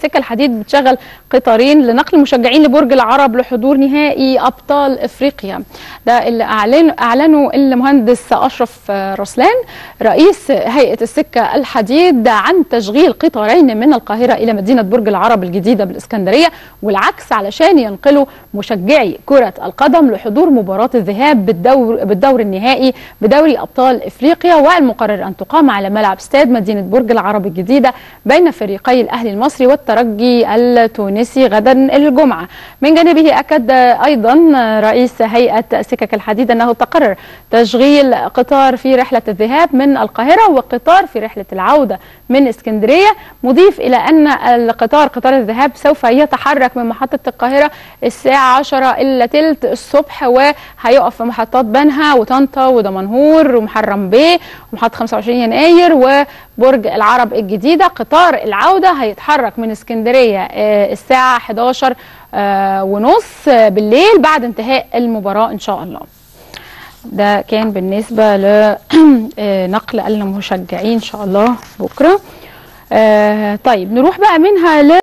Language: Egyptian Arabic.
السكه الحديد بتشغل قطارين لنقل المشجعين لبرج العرب لحضور نهائي ابطال افريقيا ده اللي اعلن اعلنه المهندس اشرف رسلان رئيس هيئه السكه الحديد عن تشغيل قطارين من القاهره الى مدينه برج العرب الجديده بالاسكندريه والعكس علشان ينقلوا مشجعي كره القدم لحضور مباراه الذهاب بالدور بالدور النهائي بدوري ابطال افريقيا والمقرر ان تقام على ملعب استاد مدينه برج العرب الجديده بين فريقي الاهلي المصري والترجي التونسي غدا الجمعه. من جانبه اكد ايضا رئيس هيئه سكك الحديد انه تقرر تشغيل قطار في رحله الذهاب من القاهره وقطار في رحله العوده من اسكندريه مضيف الى ان القطار قطار الذهاب سوف يتحرك من محطه القاهره الساعه 10 الا ثلث الصبح وهيقف في محطات بنها وطنطا ودمنهور ومحرم بيه ومحطه 25 يناير وبرج العرب الجديده قطار العوده هيتحرك من اسكندريه الساعه 11 ونص بالليل بعد انتهاء المباراه ان شاء الله ده كان بالنسبه لنقل المشجعين ان شاء الله بكره طيب نروح بقى منها ل